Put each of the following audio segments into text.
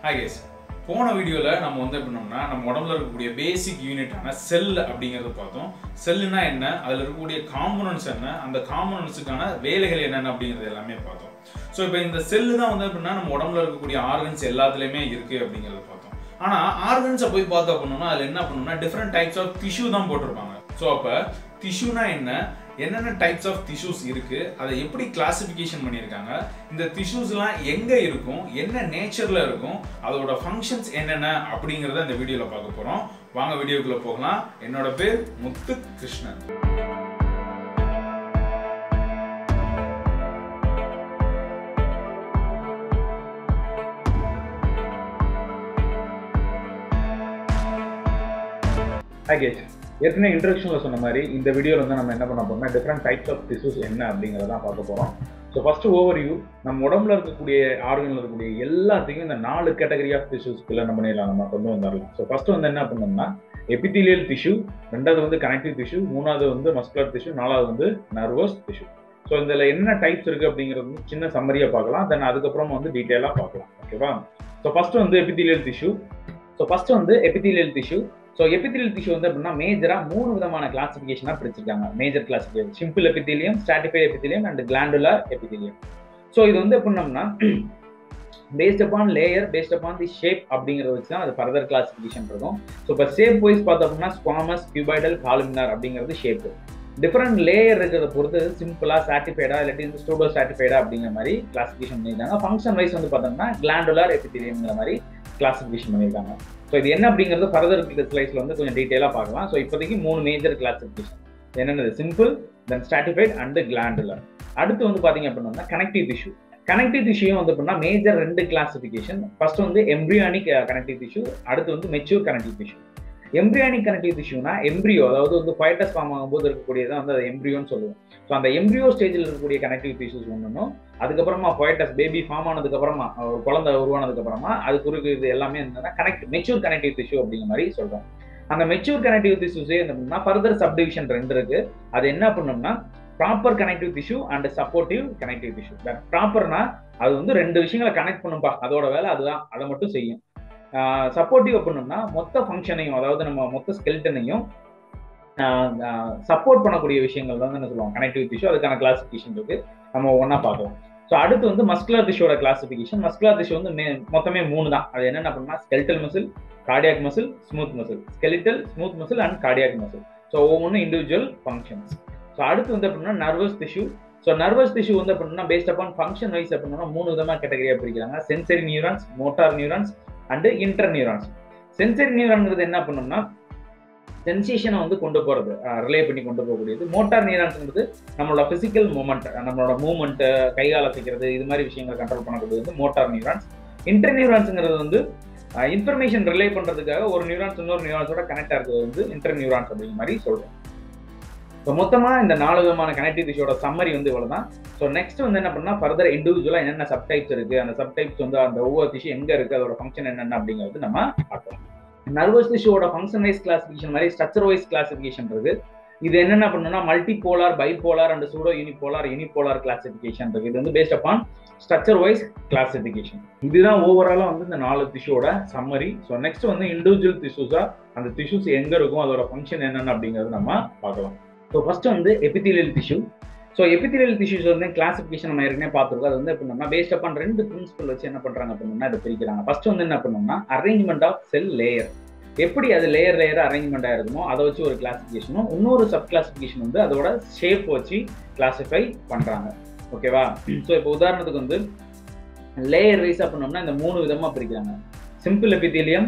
hi guys போன வீடியோவில் நம்ம வந்து எப்படினோம்னா நம்ம உடம்புல இருக்கக்கூடிய பேசிக் யூனிட்டான செல் அப்படிங்கிறத பார்த்தோம் செல்லுனா என்ன அதில் இருக்கக்கூடிய காம்பனன்ட்ஸ் என்ன அந்த காம்பனன்ட்ஸுக்கான வேலைகள் என்னென்ன அப்படிங்கிறது எல்லாமே பார்த்தோம் ஸோ இப்போ இந்த செல்லு தான் வந்து எப்படின்னா நம்ம உடம்புல இருக்கக்கூடிய ஆர்கன்ஸ் எல்லாத்துலேயுமே இருக்குது அப்படிங்கிறத பார்த்தோம் ஆனால் ஆர்கன்ஸை போய் பார்த்தோம் அப்படின்னா அதில் என்ன பண்ணணும்னா டிஃப்ரெண்ட் டைப்ஸ் ஆஃப் டிஷ்யூ தான் போட்டிருப்பாங்க ஸோ அப்போ டிஷ்யூனா என்ன என்னென்ன டைப்ஸ் ஆஃப் டிஷ்யூஸ் இருக்கு அதை எப்படி கிளாசிஃபிகேஷன் பண்ணியிருக்காங்க இந்த டிஷ்யூஸ்லாம் எங்க இருக்கும் என்ன நேச்சர்ல இருக்கும் அதோட ஃபங்க்ஷன்ஸ் என்னென்ன அப்படிங்கிறத இந்த வீடியோல பார்க்க போறோம் வாங்க வீடியோக்குள்ள போகலாம் என்னோட பேர் முத்து கிருஷ்ணன் பேக்கேஜ் ஏற்கனவே இன்ட்ரடக்ஷனில் சொன்ன மாதிரி இந்த வீடியோவில் வந்து நம்ம என்ன பண்ண போறோம்னா டிஃப்ரெண்ட் டைப்ஸ் ஆஃப் டிஷ்யூஸ் என்ன அப்படிங்கிறத பார்க்க போகிறோம் ஸோ ஃபர்ஸ்ட் ஓவர் வியூ நம்ம உடம்புல இருக்கக்கூடிய ஆர்கனில் இருக்கக்கூடிய எல்லாத்தையும் இந்த நாலு கேட்டகரி ஆஃப் டிஷ்யூஸ்க்குள்ள நம்ம பண்ணிடலாம் நம்ம கொண்டு வந்துடலாம் ஸோ ஃபர்ஸ்ட் வந்து என்ன பண்ணோம்னா எபித்திலியல் டிஷ்யூ ரெண்டாவது வந்து கனெக்டிவ் டிஷ்யூ மூணாவது வந்து மஸ்குலர் டிஷ்யூ நாலாவது வந்து நர்வஸ் டிஷ்யூ ஸோ இதில் என்ன டைப்ஸ் இருக்குது அப்படிங்கிறது வந்து சின்ன சம்மரியாக பார்க்கலாம் தென் அதுக்கப்புறம் வந்து டீட்டெயிலாக பார்க்கலாம் ஓகேவா ஸோ ஃபர்ஸ்ட் வந்து எபித்திலியல் டிஷ்யூ ஸோ ஃபர்ஸ்ட் வந்து epithelial tissue so epithelial tissue வந்து அப்படின்னா மேஜராக மூணு விதமான கிளாசிஃபிகேஷனாக பிரிச்சிருக்காங்க major classification simple epithelium stratified epithelium and glandular epithelium so இது வந்து எப்படின்னம்னா based upon layer based upon the shape அப்படிங்கிறத வச்சு தான் அது ஃபர்தர் கிளாசிஃபிகேஷன் இருக்கும் ஸோ இப்போ ஷேப் வைஸ் பார்த்தோம் அப்படின்னா ஸ்குவாமஸ் கியூபாய்டல் காலுமினார் அப்படிங்கிறது ஷேப் டிஃப்ரெண்ட் லேயர் இருக்கிறத பொறுத்து சிம்பிளா சாட்டிஃபைடா இல்லாட்டி இந்த ஸ்டூடோ சாட்டிஃபைடா அப்படிங்கிற மாதிரி கிளாசிஃபிகேஷன் பண்ணியிருக்காங்க ஃபங்க்ஷன் வைஸ் வந்து பார்த்தோம்னா கிளாண்டுலர் எபித்திலியம்ங்கிற மாதிரி கிளாசிஃபிகேஷன் பண்ணியிருக்காங்க ஸோ இது என்ன அப்படிங்கிறது ஃபர்தர் ஸ்லைஸ்ல வந்து கொஞ்சம் டீட்டெயிலாக பார்க்கலாம் ஸோ இப்போதைக்கு மூணு மேஜர் கிளாசிஃபிகேஷன் என்னென்னது simple then stratified and glandular அடுத்து வந்து பார்த்தீங்க அப்படின்னா கனெக்டிவ் டிஷ்யூ கனெக்டிவ் டிஷ்யூ வந்து அப்படின்னா மேஜர் ரெண்டு கிளாசிஃபிகேஷன் ஃபர்ஸ்ட் வந்து எம்ப்ரியானிக் கனெக்டிவ் டிஷ்யூ அடுத்து வந்து mature connective tissue embryonic connective டிஷ்யூனா எம்ப்ரியோ அதாவது வந்து ஃபைட்டஸ் ஃபார்ம் ஆகும்போது இருக்கக்கூடியது வந்து அது எம்ப்ரியோன்னு சொல்லுவோம் ஸோ அந்த எம்ப்ரியோ ஸ்டேஜில் இருக்கக்கூடிய கனெக்டிவ் டிஷ்யூஸ் ஒன்றும் அதுக்கப்புறமா ஃபைட்டஸ் பேபி ஃபார்ம் ஆனதுக்கு அப்புறமா ஒரு குழந்தை உருவானதுக்கு அப்புறமா அது குறுக்கு இது எல்லாமே என்னன்னா கனெக்ட் மெச்சூர் கனெக்டிவ் டிஷ்யூ அப்படிங்கிற மாதிரி சொல்றோம் அந்த மெச்சூர் கனெக்டிவ் டிஷ்யூஸே என்னன்னா ஃபர்தர் சப்டிவிஷன் ரெண்டு இருக்கு அது என்ன பண்ணோம்னா proper connective tissue and supportive connective tissue ப்ராப்பர்னா அது வந்து ரெண்டு விஷயங்களை கனெக்ட் பண்ணும்பா அதோட வேலை அதுதான் அதை மட்டும் செய்யும் சப்போர்ட்டிவ் பண்ணோம்னா மொத்த ஃபங்க்ஷனையும் அதாவது நம்ம மொத்த ஸ்கெல்டனையும் சப்போர்ட் பண்ணக்கூடிய விஷயங்கள் தான் என்ன சொல்லுவாங்க கனெக்டிவ் டிஷ்யூ அதுக்கான கிளாசிஃபிகேஷன் இருக்கு நம்ம ஒன்றா பார்க்கலாம் ஸோ அடுத்து வந்து மஸ்குலர் டிஷ்யூட கிளாசிஃபிகேஷன் மஸ்குலர் டிஷ்யூ வந்து மொத்தமே மூணு தான் அது என்னென்ன பண்ணா skeletal muscle cardiac muscle smooth muscle skeletal smooth muscle and cardiac muscle so ஒவ்வொன்றும் இண்டிவிஜுவல் ஃபங்க்ஷன்ஸ் ஸோ அடுத்து வந்து அப்படின்னா nervous tissue so nervous tissue வந்து அப்படின்னா பேஸ்ட் அப்பான் ஃபங்க்ஷன் வைஸ் அப்படின்னா மூணு விதமாக கேட்டகரியாக பிரிக்கிறாங்க sensory neurons motor neurons and inter neurons sensory நியூரான்ங்கிறது என்ன பண்ணோம்னா சென்சேஷனை வந்து கொண்டு போகிறது ரிலே பண்ணி கொண்டு போகக்கூடியது மோட்டார் நியூரான்ஸ்ங்கிறது நம்மளோட ஃபிசிக்கல் மூமெண்ட் நம்மளோட மூவ்மெண்ட் கைகால வைக்கிறது இது மாதிரி விஷயங்களை கண்ட்ரோல் பண்ணக்கூடியது மோட்டார் நியூரான்ஸ் இன்டர் நியூரான்ஸுங்கிறது வந்து இன்ஃபர்மேஷன் ரிலே பண்ணுறதுக்காக ஒரு நியூரான்ஸ் இன்னொரு நியூரான்ஸோட கனெக்ட் ஆகிறது வந்து இன்டர் நியூரான்ஸ் அப்படிங்கிற மாதிரி சொல்கிறோம் ஸோ மொத்தமாக இந்த நாலு விதமான கனெக்டிவ் டிஷ்யூட சம்மரி வந்து இவ்வளோ தான் ஸோ நெக்ஸ்ட் வந்து என்ன பண்ணால் ஃபர்தர் இண்டிவிஜுவலாக என்னென்ன சப்டைப்ஸ் இருக்குது அந்த சப்டைப்ஸ் வந்து அந்த ஒவ்வொரு டிஷ்யூ எங்கே இருக்குது அதோட ஃபங்க்ஷன் என்னென்ன அப்படிங்கிறது நம்ம பார்க்கலாம் நர்வஸ் டிஷ்யூவோட ஃபங்க்ஷன் வைஸ் கிளாசிஃபிகேஷன் மாதிரி ஸ்ட்ரக்சர் வைஸ் கிளாசிஃபிகேஷன் இருக்கு இது என்னென்ன பண்ணுன்னா multipolar bipolar and pseudounipolar unipolar classification இருக்கு இது வந்து based upon structure wise classification இதுதான் ஓவராலாக வந்து இந்த நாலு டிஷ்யூட சம்மரி ஸோ நெக்ஸ்ட் வந்து இண்டிவிஜுவல் டிஷ்யூஸா அந்த டிஷ்யூஸ் எங்க இருக்கும் அதோட ஃபங்க்ஷன் என்னென்ன அப்படிங்கிறது நம்ம பார்க்கலாம் ஸோ ஃபர்ஸ்ட் வந்து epithelial tissue so epithelial tissues வந்து கிளாசிஃபிகேஷன் நம்ம ஏற்கனவே பார்த்துருக்கோம் அது வந்து எப்படின்னா பேஸ்ட் அப்பான் ரெண்டு பிரின்சிபல் வச்சு என்ன பண்றாங்க அப்படின்னா இதை பிரிக்கிறாங்க ஃபர்ஸ்ட் வந்து என்ன பண்ணோம்னா அரேஞ்ச்மெண்ட் ஆஃப் செல் லேயர் எப்படி அது லேயர் லேயர் அரேஞ்ச்மெண்ட் ஆயிருக்குமோ அதை வச்சு ஒரு கிளாசிஃபிகேஷனும் இன்னொரு சப் கிளாசிஃபிகேஷன் வந்து அதோட ஷேப் வச்சு கிளாசிஃபை பண்றாங்க ஓகேவா ஸோ இப்போ உதாரணத்துக்கு வந்து லேயர் வைஸா பண்ணோம்னா இந்த மூணு விதமா பிரிக்கிறாங்க simple epithelium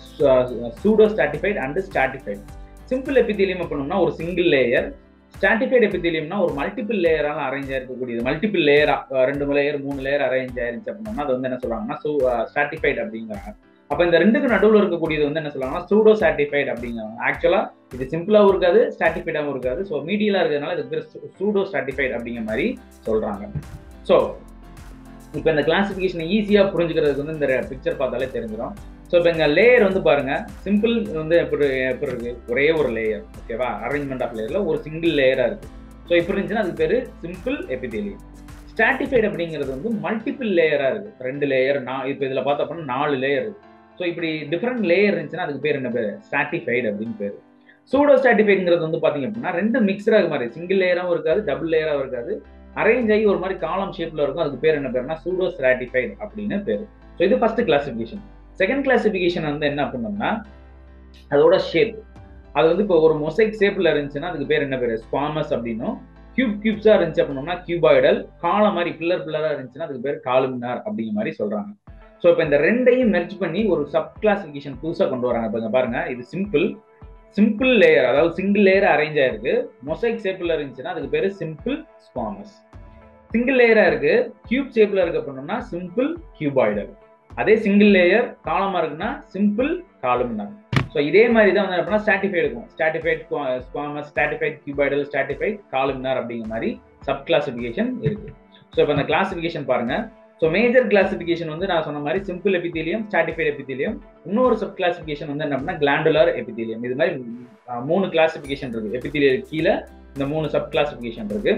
pseudostratified and stratified simple epithelium பண்ணோம்னா ஒரு சிங்கிள் லேயர் ஸ்டாட்டிஃபைட் எபித்திலியம்னா ஒரு மல்டிபிள் லேயரால அரேஞ்ச் ஆயிருக்கக்கூடியது மல்டிபிள் லேயரா ரெண்டு லேயர் மூணு லேயர் அரேஞ்ச் ஆயிருச்சு அப்படின்னா அது வந்து என்ன சொல்றாங்கன்னா ஸ்டாட்டிஃபைட் அப்படிங்கிறாங்க அப்ப இந்த ரெண்டுக்கு நடுவில் இருக்கக்கூடியது வந்து என்ன சொல்லுவாங்கன்னா சூடோ சாட்டிஃபைட் அப்படிங்கிறாங்க ஆக்சுவலா இது சிம்பிளாவும் இருக்காது ஸ்டாட்டிஃபைடாகவும் இருக்காது ஸோ மீடியலா இருக்கிறதுனால இது பேர் சூடோ ஸ்டாட்டிஃபைட் அப்படிங்கிற மாதிரி சொல்றாங்க ஸோ இப்போ இந்த கிளாசிஃபிகேஷன் ஈஸியாக புரிஞ்சுக்கிறதுக்கு வந்து இந்த பிக்சர் பார்த்தாலே தெரிஞ்சிடும் ஸோ இப்போ இங்கே லேயர் வந்து பாருங்க சிம்பிள் வந்து எப்படி எப்படி இருக்கு ஒரே ஒரு லேயர் ஓகேவா அரேஞ்ச்மெண்ட் ஆஃப் லேயரில் ஒரு சிங்கிள் லேயராக இருக்கு ஸோ இப்படி இருந்துச்சுன்னா அதுக்கு பேர் சிம்பிள் எபிதேலியம் ஸ்டாட்டிஃபைட் அப்படிங்கிறது வந்து மல்டிபிள் லேயரா இருக்கு ரெண்டு லேயர் நான் இப்போ இதுல பார்த்தோம் அப்படின்னா நாலு லேயர் இருக்கு ஸோ இப்படி டிஃப்ரெண்ட் லேயர் இருந்துச்சுன்னா அதுக்கு பேர் என்ன பேர் ஸ்டாட்டிஃபைடு அப்படின்னு பேர் சூடோ ஸ்டாட்டிஃபைங்கிறது வந்து பாத்தீங்க அப்படின்னா ரெண்டு மிக்சரா இருக்க மாதிரி சிங்கிள் லேயராகவும் இருக்காது டபுள் லேயராகவும் இருக்காது அரேஞ்ச் ஆகி ஒரு மாதிரி காலம் ஷேப்ல இருக்கும் அதுக்கு பேர் என்ன பேருனா சூடோ ஸ்டாட்டிஃபைட் அப்படின்னு பேர் ஸோ இது ஃபர்ஸ்ட் கிளாசிபிகேஷன் செகண்ட் கிளாசிபிகேஷன் வந்து என்ன பண்ணோம்னா அதோட ஷேப் அது வந்து இப்போ ஒரு மொசைக் ஷேப்ல இருந்துச்சுன்னா அதுக்கு பேர் என்ன பேர் ஸ்பாமஸ் அப்படின்னும் கியூப் கியூப்ஸா இருந்துச்சு அப்படின்னோம்னா கியூபாய்டல் காலம் மாதிரி பில்லர் பில்லரா இருந்துச்சுன்னா அதுக்கு பேர் காலுமினார் அப்படிங்கிற மாதிரி சொல்றாங்க ஸோ இப்போ இந்த ரெண்டையும் மெர்ஜ் பண்ணி ஒரு சப் கிளாசிபிகேஷன் புதுசாக கொண்டு வராங்க இப்போ பாருங்க இது சிம்பிள் சிம்பிள் லேயர் அதாவது சிங்கிள் லேயர் அரேஞ்ச் ஆயிருக்கு மொசைக் ஷேப்ல இருந்துச்சுன்னா அதுக்கு பேரு சிம்பிள் ஸ்பாமஸ் சிங்கிள் லேயரா இருக்கு கியூப் ஷேப்ல இருக்கு அப்படின்னோம்னா சிம்பிள் கியூபாய்டல் அதே சிங்கிள் லேயர் காலமா இருக்குன்னா சிம்பிள் காலுமினார் ஸோ இதே மாதிரி தான் வந்து அப்படின்னா ஸ்டாட்டிஃபைட் இருக்கும் stratified squamous stratified cuboidal stratified columnar அப்படிங்கிற மாதிரி சப் கிளாசிபிகேஷன் இருக்கு ஸோ இப்போ அந்த கிளாசிபிகேஷன் பாருங்க ஸோ மேஜர் கிளாசிபிகேஷன் வந்து நான் சொன்ன மாதிரி சிம்பிள் எபித்தீலியம் ஸ்டாட்டிஃபைட் எபித்தீலியம் இன்னொரு சப் கிளாசிபிகேஷன் வந்து என்ன அப்படின்னா கிளாண்டுலர் எபித்தீலியம் இது மாதிரி மூணு கிளாசிபிகேஷன் இருக்கு எபித்தீலியல் கீழே இந்த மூணு சப் கிளாசிபிகேஷன் இருக்கு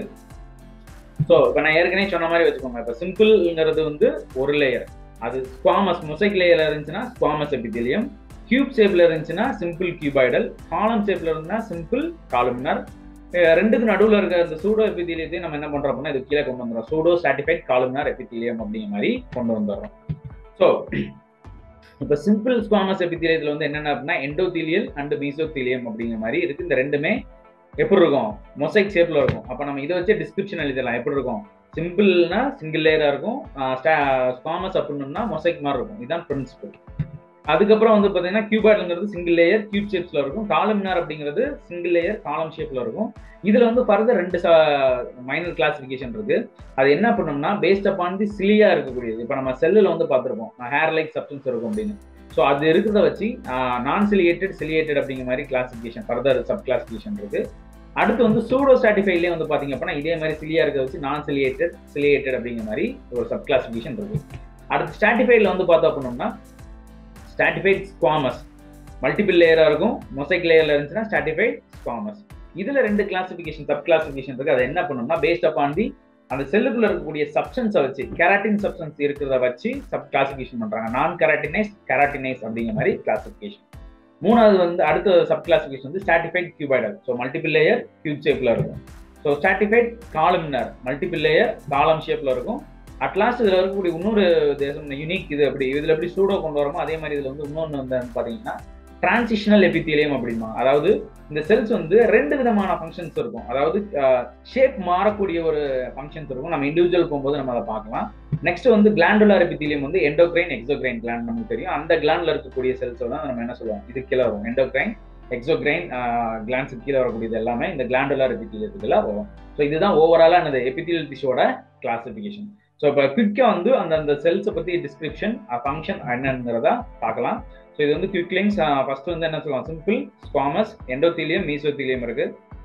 ஸோ இப்போ நான் ஏற்கனவே சொன்ன மாதிரி வச்சுக்கோங்க இப்போ சிம்பிள்ங்கிறது வந்து ஒரு லேயர் அது ஸ்குவாமஸ் மொசைக் லேயர்ல இருந்துச்சுன்னா ஸ்குவாமஸ் எபித்தீலியம் கியூப் ஷேப்ல இருந்துச்சுன்னா சிம்பிள் கியூபாய்டல் காலம் ஷேப்ல இருந்தா சிம்பிள் காலுமினர் ரெண்டுக்கு நடுவில் இருக்க இந்த சூடோ எபித்தீலியத்தையும் நம்ம என்ன பண்றோம் அப்படின்னா இது கீழே கொண்டு வந்துடுறோம் சூடோ சாட்டிஃபைட் காலுமினார் எபித்தீலியம் அப்படிங்கிற மாதிரி கொண்டு வந்துடுறோம் ஸோ இப்போ சிம்பிள் ஸ்குவாமஸ் எபித்தீலியத்தில் வந்து என்னென்ன அப்படின்னா எண்டோத்தீலியல் அண்ட் மீசோத்தீலியம் அப்படிங்கிற மாதிரி இருக்கு இந்த ரெண்டுமே எப்படி இருக்கும் மொசைக் ஷேப்ல இருக்கும் அப்போ நம்ம இதை வச்சு டிஸ்கிரிப்ஷன் எழுதலாம் எப்படி இருக்கும் சிம்பிள்னா சிங்கிள் லேயரா இருக்கும் ஸ்குவாமஸ் அப்படின்னோம்னா மொசைக் மாதிரி இருக்கும் இதுதான் பிரின்சிபல் அதுக்கப்புறம் வந்து பார்த்தீங்கன்னா கியூபாய்டுங்கிறது சிங்கிள் லேயர் கியூப் ஷேப்ஸ்ல இருக்கும் காலமினார் அப்படிங்கிறது சிங்கிள் லேயர் காலம் ஷேப்ல இருக்கும் இதுல வந்து ஃபர்தர் ரெண்டு மைனர் கிளாசிபிகேஷன் இருக்கு அது என்ன பண்ணோம்னா பேஸ்ட் அப்பான் தி சிலியா இருக்கக்கூடியது இப்போ நம்ம செல்லில் வந்து பார்த்துருப்போம் ஹேர் லைக் சப்டன்ஸ் இருக்கும் அப்படின்னு ஸோ அது இருக்கிறத வச்சு நான் சிலியேட்டட் சிலியேட்டட் அப்படிங்கிற மாதிரி கிளாசிபிகேஷன் ஃபர்தர் சப் கிளாசிபிகேஷன் இருக்கு அடுத்து வந்து சூடோ ஸ்டாட்டிஃபைட்லேயே வந்து பார்த்தீங்க அப்படின்னா இதே மாதிரி சிலியா இருக்கிறத வச்சு நான் சிலியேட்டட் சிலியேட்டட் அப்படிங்கிற மாதிரி ஒரு சப் கிளாசிபிகேஷன் இருக்கு அடுத்து ஸ்டாட்டிஃபைட்ல வந்து பார்த்தோம் அப்படின்னோம்னா ஸ்டாட்டிஃபைட் ஸ்குவாமஸ் மல்டிபிள் லேயரா இருக்கும் மொசைக் லேயர்ல இருந்துச்சுன்னா ஸ்டாட்டிஃபைட் ஸ்குவாமஸ் இதுல ரெண்டு கிளாசிபிகேஷன் சப் கிளாசிபிகேஷன் இருக்கு அதை என்ன பண்ணணும்னா பேஸ்ட் அப்பான் தி அந்த செல்லுக்குள்ள இருக்கக்கூடிய சப்ஸ்டன்ஸை வச்சு கெராட்டின் சப்ஸ்டன்ஸ் இருக்கிறத வச்சு சப் கிளாசிபிகேஷன் பண்றாங்க நான் கெராட்டினைஸ் கெராட்டினைஸ் அப்படிங்கிற மாதிரி கிளாசிபிகேஷன் மூணாவது வந்து அடுத்த சப் கிளாசிபிகேஷன் வந்து stratified cuboidal so multiple layer cube ஷேப்ல இருக்கும் so stratified columnar multiple layer column ஷேப்ல இருக்கும் அட்லாஸ்ட் இதுல இருக்கக்கூடிய இன்னொரு தேசம் யூனிக் இது அப்படி இதுல எப்படி சூடோ கொண்டு வரமோ அதே மாதிரி இதுல வந்து இன்னொன்று வந்து பாத்தீங்கன்னா டிரான்சிஷனல் எபித்தீலியம் அப்படிமா அதாவது இந்த செல்ஸ் வந்து ரெண்டு விதமான ஃபங்க்ஷன்ஸ் இருக்கும் அதாவது ஷேப் மாறக்கூடிய ஒரு ஃபங்க்ஷன்ஸ் இருக்கும் நம்ம இண்டிவிஜுவல் போகும்போது நம்ம அதை பார்க்கலாம் நெக்ஸ்ட் வந்து கிளாண்டுலார் எபித்தீலியம் வந்து எண்டோக்ரைன் எக்ஸோக்ரைன் கிளாண்ட் நமக்கு தெரியும் அந்த கிளாண்ட்ல இருக்கக்கூடிய செல்ஸ் தான் நம்ம என்ன சொல்லுவோம் இது கீழே வரும் எண்டோக்ரைன் எக்ஸோக்ரைன் கிளாண்ட்ஸுக்கு கீழே வரக்கூடியது எல்லாமே இந்த கிளாண்டுலார் எபித்தீலியத்துக்குள்ள வரும் ஸோ இதுதான் ஓவராலா அந்த எபித்தீலியல் டிஷ்யூட கிளாசிபிகேஷன் ஸோ இப்போ குவிக்காக வந்து அந்த அந்த செல்ஸை பற்றி டிஸ்கிரிப்ஷன் ஃபங்க்ஷன் என்னங்கிறத பார்க்கலாம் ஸோ இது வந்து குவிக் லிங்க்ஸ் ஃபர்ஸ்ட் வந்து என்ன சொல்லலாம் சிம்பிள் ஸ்குவாமஸ் எண்டோத்தீலியம் மீசோத்தீலியம் இருக்கு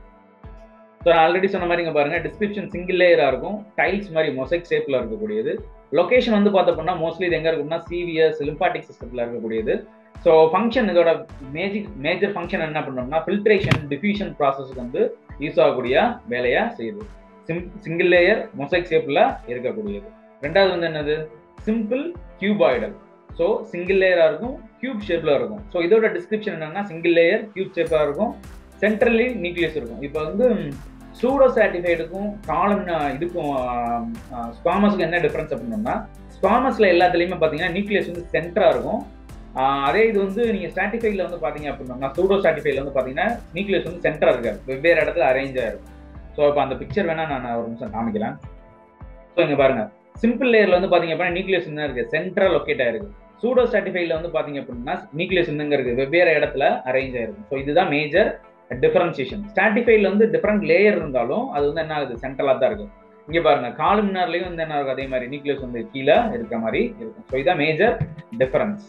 ஸோ நான் ஆல்ரெடி சொன்ன மாதிரி இங்கே பாருங்க டிஸ்கிரிப்ஷன் சிங்கிள் லேயராக இருக்கும் டைல்ஸ் மாதிரி மொசைக் ஷேப்பில் இருக்கக்கூடியது லொகேஷன் வந்து பார்த்தோம்னா மோஸ்ட்லி இது எங்கே இருக்கும்னா சிவிஎஸ் லிம்பாட்டிக் சிஸ்டத்தில் இருக்கக்கூடியது ஸோ ஃபங்க்ஷன் இதோட மேஜிக் மேஜர் ஃபங்க்ஷன் என்ன பண்ணோம்னா ஃபில்ட்ரேஷன் டிஃப்யூஷன் ப்ராசஸ்க்கு வந்து யூஸ் ஆகக்கூடிய வேலையை செய்யுது சிம் சிங்கிள் லேயர் மொசைக் ஷேப்பில் இருக்கக்கூடியது ரெண்டாவது வந்து என்னது சிம்பிள் கியூபாய்டல் ஸோ சிங்கிள் லேயராக இருக்கும் கியூப் ஷேப்பில் இருக்கும் ஸோ இதோட டிஸ்கிரிப்ஷன் என்னன்னா சிங்கிள் லேயர் கியூப் ஷேப்பாக இருக்கும் சென்ட்ரலி நியூக்ளியஸ் இருக்கும் இப்போ வந்து சூடோ சாட்டிஃபைடுக்கும் காலம் இதுக்கும் ஸ்பாமஸுக்கும் என்ன டிஃப்ரென்ஸ் அப்படின்னோம்னா ஸ்பாமஸில் எல்லாத்துலேயுமே பார்த்தீங்கன்னா நியூக்ளியஸ் வந்து சென்டராக இருக்கும் அதே இது வந்து நீங்கள் ஸ்டாட்டிஃபைல வந்து பார்த்தீங்க அப்படின்னா சூடோ ஸ்டாட்டிஃபைல வந்து பார்த்தீங்கன்னா நியூக்ளியஸ் வந்து சென்டராக இருக்காது வெவ்வேறு இடத்துல அரேஞ்ச் ஆயிருக்கும் ஸோ இப்போ அந்த பிக்சர் வேணா நான் ஒரு நிமிஷம் காமிக்கிறேன் ஸோ இங்கே பாருங்க சிம்பிள் லேயர்ல வந்து பாத்தீங்க அப்படின்னா நியூக்ளியஸ் என்ன இருக்கு சென்ட்ரல் லொக்கேட் ஆயிருக்கு சூடோ ஸ்டாட்டிஃபைல வந்து பாத்தீங்க அப்படின்னா நியூக்ளியஸ் எங்க இருக்கு வெவ்வேறு இடத்துல அரேஞ்ச் ஆயிருக்கும் ஸோ இதுதான் மேஜர் டிஃபரன்சியேஷன் ஸ்டாட்டிஃபைல வந்து டிஃப்ரெண்ட் லேயர் இருந்தாலும் அது வந்து என்ன ஆகுது சென்ட்ரலா தான் இருக்கு இங்க பாருங்க காலுமினார்லயும் வந்து என்ன இருக்கும் அதே மாதிரி நியூக்ளியஸ் வந்து கீழே இருக்கிற மாதிரி இருக்கும் ஸோ இதான் மேஜர் டிஃபரன்ஸ்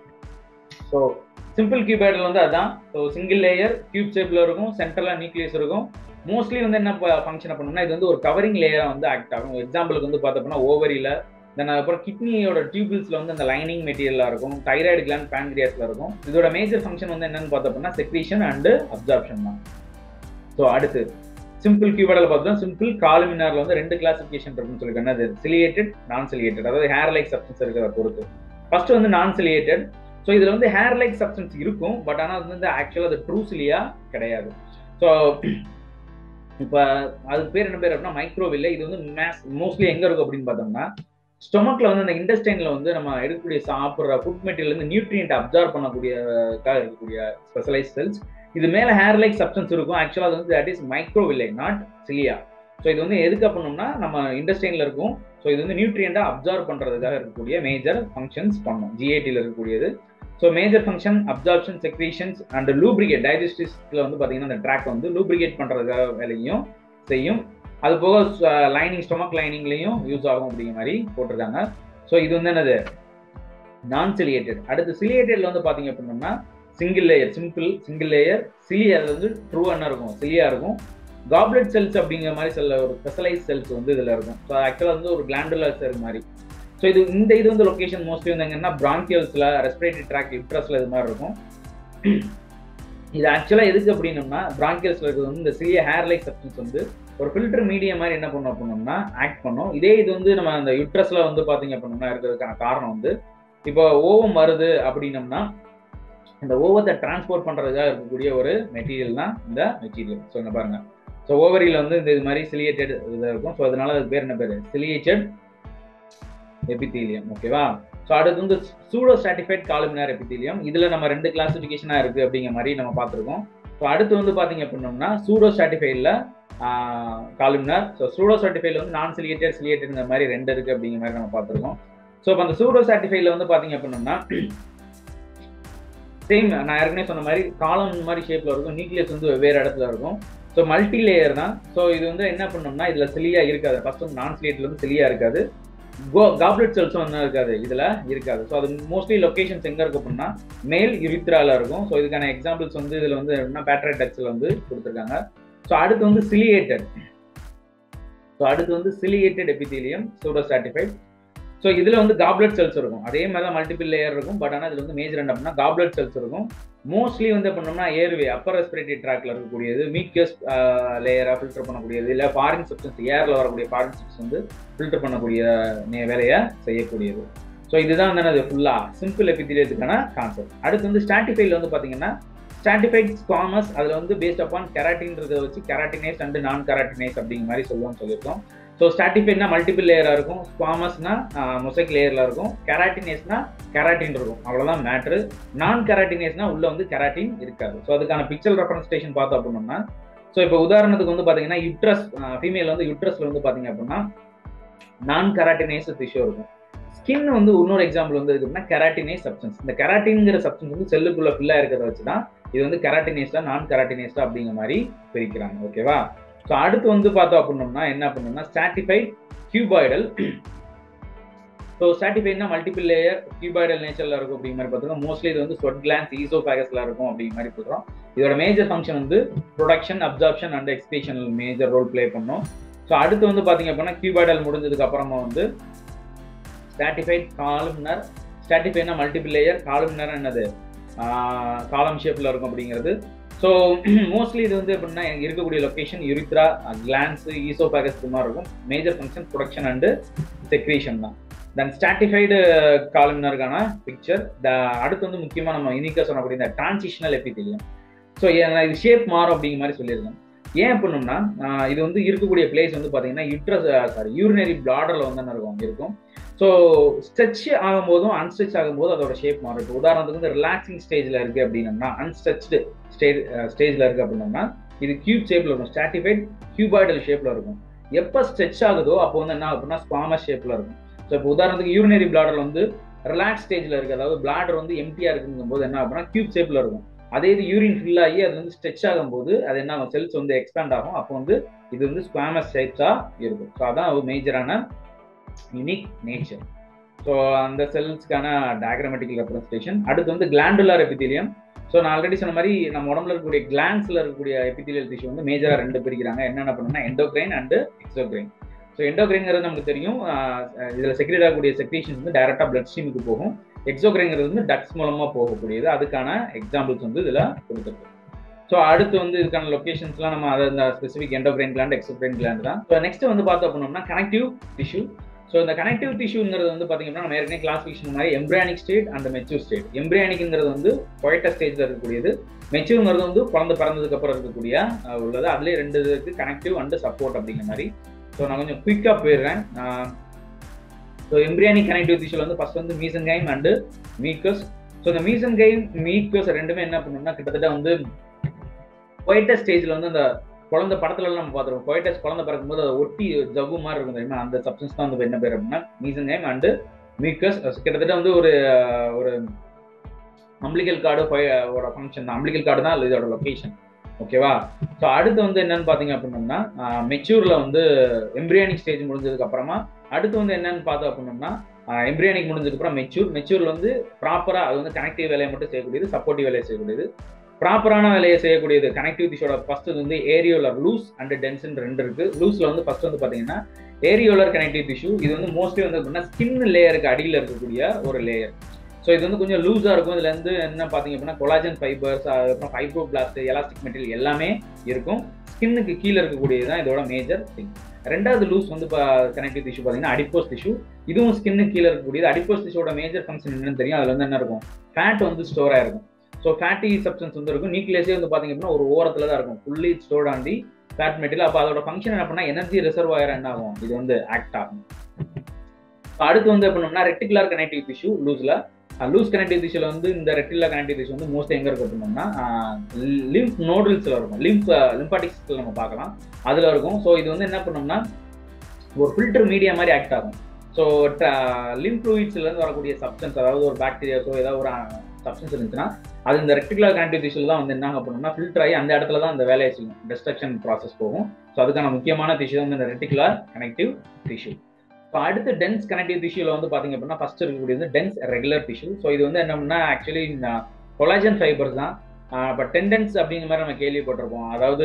ஸோ சிம்பிள் கியூபேட்ல வந்து அதுதான் ஸோ சிங்கிள் லேயர் கியூப் ஷேப்ல இருக்கும் சென்ட்ரலா நியூக்ளியஸ் இருக்கும் மோஸ்ட்லி வந்து என்ன ஃபங்க்ஷன் பண்ணணும்னா இது வந்து ஒரு கவரிங் லேயரா வந்து ஆக்ட் ஆகும் எக்ஸாம்பிளுக்கு வந்து பார்த்தோம்னா ஓவரியில தென் அதுக்கப்புறம் கிட்னியோட டியூபிள்ஸ்ல வந்து அந்த லைனிங் மெட்டீரியலா இருக்கும் தைராய்டு கிளாண்ட் பேன்கிரியாஸ்ல இருக்கும் இதோட மேஜர் ஃபங்க்ஷன் வந்து என்னன்னு பார்த்தோம்னா செக்ரீஷன் அண்ட் அப்சார்ப்ஷன் தான் ஸோ அடுத்து சிம்பிள் கியூபாடல் பார்த்தோம் சிம்பிள் காலுமினார்ல வந்து ரெண்டு கிளாசிபிகேஷன் இருக்குன்னு சொல்லியிருக்காங்க அது சிலியேட்டட் நான் சிலியேட்டட் அதாவது ஹேர் லைக் சப்ஸ்டன்ஸ் இருக்கிறத பொறுத்து ஃபர்ஸ்ட் வந்து நான் சிலியேட்டட் ஸோ இதுல வந்து ஹேர் லைக் சப்ஸ்டன்ஸ் இருக்கும் பட் ஆனால் அது வந்து ஆக்சுவலாக அது ட்ரூ சிலியா கிடையாது ஸோ இப்போ அது பேர் என்ன பேர் அப்படின்னா மைக்ரோவில்ல இது வந்து மேஸ் மோஸ்ட்லி எங்க இருக்கும் அப்படின்னு பார்த்தோம்னா ஸ்டொமக்ல வந்து அந்த இண்டஸ்டைன்ல வந்து நம்ம எடுக்கக்கூடிய சாப்பிட்ற ஃபுட் மெட்டீரியல் வந்து நியூட்ரியன்ட் அப்சர்வ் பண்ணக்கூடியதாக இருக்கக்கூடிய ஸ்பெஷலைஸ் செல்ஸ் இது மேல ஹேர் லைக் சப்ஸ்டன்ஸ் இருக்கும் ஆக்சுவலாக அது வந்து that is microvilli not cilia so இது வந்து எதுக்கு பண்ணோம்னா நம்ம இண்டஸ்டைன்ல இருக்கும் ஸோ இது வந்து நியூட்ரியண்டா அப்சர்வ் பண்றதுக்காக இருக்கக்கூடிய மேஜர் ஃபங்க்ஷன்ஸ் பண்ணும் ஜிஐடியில் இருக்கக்கூடியது so major function absorption secretions and lubricate டைஜஸ்டிவ்ல வந்து பார்த்தீங்கன்னா அந்த ட்ராக் வந்து லூப்ரிகேட் பண்ணுறதுக்காக வேலையும் செய்யும் அது போக லைனிங் ஸ்டொமக் லைனிங்லையும் யூஸ் ஆகும் அப்படிங்கிற மாதிரி போட்டிருக்காங்க ஸோ இது வந்து என்னது நான் சிலியேட்டட் அடுத்து சிலியேட்டட்ல வந்து பார்த்தீங்க அப்படின்னோம்னா single layer simple single layer சிலி அது வந்து ட்ரூ என்ன இருக்கும் சிலியா இருக்கும் காப்லெட் செல்ஸ் அப்படிங்கிற மாதிரி சில ஒரு ஸ்பெஷலைஸ் செல்ஸ் வந்து இதில் இருக்கும் ஸோ ஆக்சுவலாக வந்து ஒரு கிளாண்டுலர் செல் மாதிரி ஸோ இது இந்த இது வந்து லொக்கேஷன் மோஸ்ட்லி வந்து எங்கன்னா பிராங்கியல்ஸ்ல ரெஸ்பிரேட்டரி ட்ராக் லிப்ரஸ்ல இது மாதிரி இருக்கும் இது ஆக்சுவலாக எதுக்கு அப்படின்னம்னா பிராங்கியல்ஸ்ல இருக்கிறது வந்து இந்த சிறிய ஹேர் லைக் சப்ஸ்டன்ஸ் வந்து ஒரு ஃபில்டர் மீடியம் மாதிரி என்ன பண்ணும் அப்படின்னோம்னா ஆக்ட் பண்ணும் இதே இது வந்து நம்ம அந்த யுட்ரஸ்ல வந்து பாத்தீங்க அப்படின்னா இருக்கிறதுக்கான காரணம் வந்து இப்போ ஓவம் வருது அப்படின்னம்னா இந்த ஓவத்தை டிரான்ஸ்போர்ட் பண்றதுக்காக இருக்கக்கூடிய ஒரு மெட்டீரியல் தான் இந்த மெட்டீரியல் ஸோ இங்க பாருங்க ஸோ ஓவரியில் வந்து இந்த இது மாதிரி சிலியேட்டட் இதாக இருக்கும் ஸோ அதனால அது பேர் என்ன பேர் சிலியேட்டட் எபித்தீலியம் ஓகேவா ஸோ அடுத்து வந்து சூடோ ஸ்டாட்டிஃபைட் காலுமினார் எபித்தீலியம் இதில் நம்ம ரெண்டு கிளாசிஃபிகேஷனாக இருக்குது அப்படிங்கிற மாதிரி நம்ம பார்த்துருக்கோம் ஸோ அடுத்து வந்து பார்த்தீங்க அப்படின்னோம்னா சூடோ ஸ்டாட்டிஃபைடில் காலுமினார் ஸோ சூடோ ஸ்டாட்டிஃபைடில் வந்து நான் சிலியேட்டட் சிலியேட்டட்ங்கிற மாதிரி ரெண்டு இருக்குது அப்படிங்கிற மாதிரி நம்ம பார்த்துருக்கோம் ஸோ இப்போ அந்த சூடோ ஸ்டாட்டிஃபைடில் வந்து பார்த்தீங்க அப்படின்னோம்னா சேம் நான் ஏற்கனவே சொன்ன மாதிரி காலம் மாதிரி ஷேப்பில் இருக்கும் நியூக்ளியஸ் வந்து வெவ்வேறு இடத்துல இருக்கும் ஸோ மல்டி லேயர் தான் ஸோ இது வந்து என்ன பண்ணோம்னா இதில் சிலியா இருக்காது ஃபர்ஸ்ட் வந்து நான் சிலியேட்டில் வந்து சிலியா இருக்காது கோ காப்லெட் செல்ஸும் என்ன இருக்காது இதில் இருக்காது ஸோ அது மோஸ்ட்லி லொக்கேஷன்ஸ் எங்கே இருக்கும் அப்படின்னா மேல் யுரித்ரால இருக்கும் ஸோ இதுக்கான எக்ஸாம்பிள்ஸ் வந்து இதில் வந்து என்ன பேட்ரைடக்ஸில் வந்து கொடுத்துருக்காங்க ஸோ அடுத்து வந்து சிலியேட்டட் ஸோ அடுத்து வந்து ciliated epithelium pseudostratified so இதில் வந்து காப்லெட் செல்ஸ் இருக்கும் அதே மாதிரி தான் மல்டிபிள் லேயர் இருக்கும் பட் ஆனால் இதில் வந்து மேஜர் என்ன அப்படின்னா காப்லெட் செல்ஸ் இருக்கும் மோஸ்ட்லி வந்து பண்ணோம்னா ஏர்வே அப்பர் ரெஸ்பிரேட்டரி ட்ராக்ல இருக்கக்கூடியது மீக்கஸ் லேயராக ஃபில்டர் பண்ணக்கூடியது இல்லை ஃபாரின் சப்ஸ்டன்ஸ் ஏரில் வரக்கூடிய ஃபாரின் சப்ஸ்டன்ஸ் வந்து ஃபில்டர் பண்ணக்கூடிய வேலையை செய்யக்கூடியது ஸோ இதுதான் வந்து அது ஃபுல்லாக சிம்பிள் எபித்திலியத்துக்கான கான்செப்ட் அடுத்து வந்து ஸ்டாட்டிஃபைல வந்து பார்த்தீங்கன்னா ஸ்டாட்டிஃபைட் ஸ்காமஸ் அதில் வந்து பேஸ்ட் அப்பான் கெராட்டின்றதை வச்சு கெராட்டினேஸ் அண்ட் நான் கெராட்டினேஸ் அப்படிங்கிற மாதிரி சொல்லுவோம்னு சொல்லியிருக்கோம் ஸோ ஸ்டாட்டிஃபைட்னா மல்டிபிள் லேயராக இருக்கும் ஸ்குவாமஸ்னா மொசைக் லேயரில் இருக்கும் கெராட்டினேஸ்னா கெராட்டின் இருக்கும் அவ்வளோதான் மேட்ரு நான் கெராட்டினேஸ்னா உள்ள வந்து கெராட்டின் இருக்காது ஸோ அதுக்கான பிக்சல் ரெஃபரன்ஸ்டேஷன் பார்த்தோம் அப்படின்னோம்னா ஸோ இப்போ உதாரணத்துக்கு வந்து பார்த்தீங்கன்னா யுட்ரஸ் ஃபீமேல் வந்து யுட்ரஸ்ல வந்து பார்த்தீங்க அப்படின்னா நான் கெராட்டினேஸ் டிஷ்யூ இருக்கும் ஸ்கின் வந்து இன்னொரு எக்ஸாம்பிள் வந்து இருக்குன்னா கெராட்டினேஸ் சப்ஸ்டன்ஸ் இந்த கெராட்டின்ங்கிற சப்ஸ்டன்ஸ் வந்து செல்லுக்குள்ள ஃபுல்லாக இருக்கிறத வச்சு தான் இது வந்து கெராட்டினேஸ்டா நான் கெராட்டினேஸ்டா அப்படிங்கிற மாதிரி பிரிக்கிறாங்க ஓகேவா ஸோ அடுத்து வந்து பார்த்தோம் அப்படின்னோம்னா என்ன பண்ணணும்னா ஸ்டாட்டிஃபைட் கியூபாய்டல் ஸோ ஸ்டாட்டிஃபைட்னா மல்டிபிள் லேயர் கியூபாய்டல் நேச்சரில் இருக்கும் அப்படிங்கிற மாதிரி பார்த்துக்கோங்க மோஸ்ட்லி இது வந்து ஸ்வெட் கிளான்ஸ் ஈசோஃபேகஸில் இருக்கும் அப்படிங்கிற மாதிரி சொல்கிறோம் இதோட மேஜர் ஃபங்க்ஷன் வந்து production absorption and expression major role play பண்ணும் ஸோ அடுத்து வந்து பார்த்தீங்க அப்படின்னா கியூபாய்டல் முடிஞ்சதுக்கு அப்புறமா வந்து ஸ்டாட்டிஃபைட் காலும்னர் ஸ்டாட்டிஃபைட்னா மல்டிபிள் லேயர் காலும்னர் என்னது காலம் ஷேப்பில் இருக்கும் அப்படிங்கிறது ஸோ மோஸ்ட்லி இது வந்து எப்படின்னா இருக்கக்கூடிய லொக்கேஷன் யுரித்ரா கிளான்ஸ் ஈசோபேகஸ் மாதிரி இருக்கும் major function production and secretion தான் தென் ஸ்டாட்டிஃபைடு காலிமினருக்கான பிக்சர் த அடுத்து வந்து முக்கியமாக நம்ம யூனிக்காக சொல்லக்கூடிய இந்த டிரான்சிஷனல் எபித்திலியம் ஸோ இது ஷேப் மாறும் அப்படிங்கிற மாதிரி சொல்லியிருக்கேன் ஏன் பண்ணோம்னா இது வந்து இருக்கக்கூடிய பிளேஸ் வந்து பார்த்தீங்கன்னா யுட்ரஸ் சாரி யூரினரி பிளாடரில் வந்து என்ன இருக்கும் இருக்கும் ஸோ ஸ்ட்ரெச் ஆகும்போதும் அன்ஸ்ட்ரெச் ஆகும்போது அதோட ஷேப் மாறும் இப்போ உதாரணத்துக்கு வந்து ரிலாக்ஸிங் ஸ்டேஜில் இருக்குது அப்படின்னம்னா அன்ஸ்ட்ரெச்டு ஸ்டேஜ் ஸ்டேஜில் இருக்குது அப்படின்னம்னா இது கியூப் ஷேப்பில் இருக்கும் ஸ்டாட்டிஃபைட் கியூபாய்டல் ஷேப்பில் இருக்கும் எப்போ ஸ்ட்ரெச் ஆகுதோ அப்போ வந்து என்ன அப்படின்னா ஸ்பாமஸ் ஷேப்பில் இருக்கும் ஸோ இப்போ உதாரணத்துக்கு யூரினரி பிளாடர் வந்து ரிலாக்ஸ் ஸ்டேஜில் இருக்குது அதாவது பிளாடர் வந்து எம்டியாக இருக்குங்கும் போது என்ன அப்படின்னா கியூப் ஷேப்பில் இருக்கும் அதே இது யூரின் ஃபில் ஆகி அது வந்து ஸ்ட்ரெச் ஆகும்போது அது என்ன ஆகும் செல்ஸ் வந்து எக்ஸ்பேண்ட் ஆகும் அப்போ வந்து இது வந்து ஸ்குவாமஸ் ஷேப்ஸாக இருக்கும் ஸோ அதான் ஒரு மேஜரான யூனிக் நேச்சர் ஸோ அந்த செல்ஸ்க்கான டயக்ராமெட்டிக்கல் ரெப்ரஸன்டேஷன் அடுத்து வந்து கிளாண்டுலார் எபித்திலியம் ஸோ நான் ஆல்ரெடி சொன்ன மாதிரி நம்ம உடம்புல இருக்கக்கூடிய கிளான்ஸ்ல இருக்கக்கூடிய எபித்திலியல் டிஷ்யூ வந்து மேஜராக ரெண்டு பிரிக்கிறாங்க என்னென்ன பண்ணணும்னா எண்டோக்ரைன் அண்டு எக்ஸோக்ரைன் ஸோ எண்டோக்ரைன்ங்கிறது நமக்கு தெரியும் இதில் செக்ரேட் ஆகக்கூடிய செக்ரேஷன்ஸ் வந்து டைரக்டாக பிளட் ஸ்ட்ரீமுக்கு போகும் எக்ஸோக்ரைன்ங்கிறது வந்து டக்ஸ் மூலமாக போகக்கூடியது அதுக்கான எக்ஸாம்பிள்ஸ் வந்து இதில் கொடுத்துருக்கு ஸோ அடுத்து வந்து இதுக்கான லொகேஷன்ஸ்லாம் நம்ம அதை இந்த specific endocrine gland exocrine gland தான் ஸோ நெக்ஸ்ட் வந்து பார்த்தோம் அப்படின்னா கனெக்டிவ் டிஷ்யூ ஸோ இந்த கனெக்டிவ் டிஷ்யூங்கிறது வந்து பார்த்தீங்கன்னா நம்ம ஏற்கனவே கிளாசிஃபிகேஷன் மாதிரி embryonic state and mature state எம்ப்ரியானிக்ங்கிறது வந்து குவைட்ட ஸ்டேஜில் இருக்கக்கூடியது மெச்சூருங்கிறது வந்து குழந்தை பிறந்ததுக்கு அப்புறம் இருக்கக்கூடிய அஹ், உள்ளது அதுலேயே ரெண்டு இதுக்கு கனெக்டிவ் அண்ட் சப்போர்ட் அப்படிங்கிற மாதிரி ஸோ நான் கொஞ்சம் குயிக்காக போயிடுறேன் ஸோ எம்ப்ரியானிக் கனெக்டிவ் டிஷ்யூல வந்து ஃபர்ஸ்ட் வந்து மீசன்கைம் அண்டு மீக்கஸ் ஸோ இந்த மீசன்கைம் மீக்கஸ் ரெண்டுமே என்ன பண்ணணும்னா கிட்டத்தட்ட வந்து குவைட்ட ஸ்டேஜில் வந்து அந்த குழந்தை படத்துல எல்லாம் நம்ம பார்த்துருக்கோம் குவைட்டஸ் குழந்தை பிறக்கும்போது அதை ஒட்டி ஜவ்வு மாதிரி இருக்கும் தெரியுமா அந்த சப்ஸ்டன்ஸ் தான் வந்து என்ன பேர் அப்படின்னா மீசன்கைம் அண்டு மீக்கஸ் கிட்டத்தட்ட வந்து ஒரு அஹ், ஒரு அம்பிளிக்கல் கார்டு ஓட ஃபங்க்ஷன் தான் அம்பிளிக்கல் கார்டு தான் இதோட லொகேஷன் ஓகேவா ஸோ அடுத்து வந்து என்னன்னு பார்த்தீங்க அப்படின்னோம்னா மெச்சூர்ல வந்து எம்ப்ரியானிக் ஸ்டேஜ் முடிஞ்சதுக்கு அப்புறமா அடுத்து வந்து என்னன்னு பார்த்தோம் அப்படின்னோம்னா எம்ப்ரியானிக் முடிஞ்சதுக்கு அப்புறம் மெச்சூர் மெச்சூர்ல வந்து ப்ராப்பரா அது வந்து கனெக்டிவ் வேலையை மட்டும் செய்யக்கூடியது சப்போர்ட்டிவ் வேலையை செய்யக்கூடியது ப்ராப்பரான வேலையை செய்யக்கூடியது கனெக்டிவ் டிஷோட ஃபர்ஸ்ட் வந்து ஏரியோலர் லூஸ் அண்ட் டென்சன் ரெண்டு இருக்கு லூஸ்ல வந்து ஃபர்ஸ்ட் வந்து பாத்தீங்கன்னா ஏரியோலர் கனெக்டிவ் டிஷ்யூ இது வந்து மோஸ்ட்லி வந்து அப்படின்னா ஸ்கின் லேயருக்கு அடியில் இருக்கக்கூடிய ஒரு லேயர் ஸோ இது வந்து கொஞ்சம் லூஸாக இருக்கும் இதுல இருந்து என்ன பார்த்தீங்க அப்படின்னா கொலாஜன் ஃபைபர்ஸ் அதுக்கப்புறம் ஃபைப்ரோ பிளாஸ்ட் எலாஸ்டிக் மெட்டீரியல் எல்லாமே இருக்கும் ஸ்கின்னுக்கு கீழே இருக்கக்கூடியது தான் இதோட மேஜர் திங் ரெண்டாவது லூஸ் வந்து கனெக்டிவ் டிஷ்யூ பார்த்தீங்கன்னா அடிப்போஸ் டிஷ்யூ இதுவும் ஸ்கின்னு கீழே இருக்கக்கூடியது அடிப்போஸ் டிஷ்யூட மேஜர் ஃபங்க்ஷன் என்னன்னு தெரியும் அதுல வந்து என்ன இருக்கும் ஃபேட் வந்து ஸ்டோர் ஆயிருக்கும் ஸோ ஃபேட்டி சப்ஸ்டன்ஸ் வந்து இருக்கும் நியூக்ளியஸே வந்து பார்த்தீங்க அப்படின்னா ஒரு ஓரத்தில் தான் இருக்கும் fully stored and fat material அப்போ அதோட ஃபங்க்ஷன் என்ன பண்ணா எனர்ஜி ரிசர்வ் ஆயிரம் என்ன ஆகும் இது வந்து ஆக்ட் ஆகும் அடுத்து வந்து எப்படின்னா ரெட்டிகுலர் கனெக்டிவ் டிஷ்யூ லூஸ்ல லூஸ் கனெக்டிவ் டிஷ்யூல வந்து இந்த ரெட்டிகுலர் கனெக்டிவ் டிஷ்யூ வந்து மோஸ்ட் எங்க இருக்கு அப்படின்னா லிம்ப் நோடல்ஸ்ல இருக்கும் லிம்ப் லிம்பாட்டிக்ஸ்ல நம்ம பார்க்கலாம் அதுல இருக்கும் ஸோ இது வந்து என்ன பண்ணோம்னா ஒரு ஃபில்டர் மீடியா மாதிரி ஆக்ட் ஆகும் ஸோ லிம்ப் ஃப்ளூயிட்ஸ்ல இருந்து வரக்கூடிய சப்ஸ்டன்ஸ் அதாவது ஒரு பாக்டீரியாஸோ ஏதாவது ஒரு சப்ஸ்டன்ஸ் இருந்துச்சுன்னா அது இந்த ரெட்டிகுலர் கனெக்டிவ் டிஷ்யூல தான் வந்து என்ன பண்ணணும்னா ஃபில்டர் ஆகி அந்த இடத்துல தான் அந்த வேலையை செய்யும் டிஸ்ட்ரக்ஷன் ப்ராசஸ் போகும் ஸோ அதுக்கான முக்கியமான டிஷ்யூ வந்து இந்த ரெட்டிகுலர் கனெக்டிவ் டிஷ்யூ ஸோ அடுத்து டென்ஸ் கனெக்டிவ் டிஷ்யூல வந்து பாத்தீங்க அப்படின்னா ஃபர்ஸ்ட் இருக்கக்கூடியது டென்ஸ் ரெகுலர் டிஷ்யூ ஸோ இது வந்து என்னன்னா ஆக்சுவலி கொலாஜன் ஃபைபர்ஸ் தான் இப்போ டெண்டன்ஸ் அப்படிங்கிற மாதிரி நம்ம கேள்விப்பட்டிருப்போம் அதாவது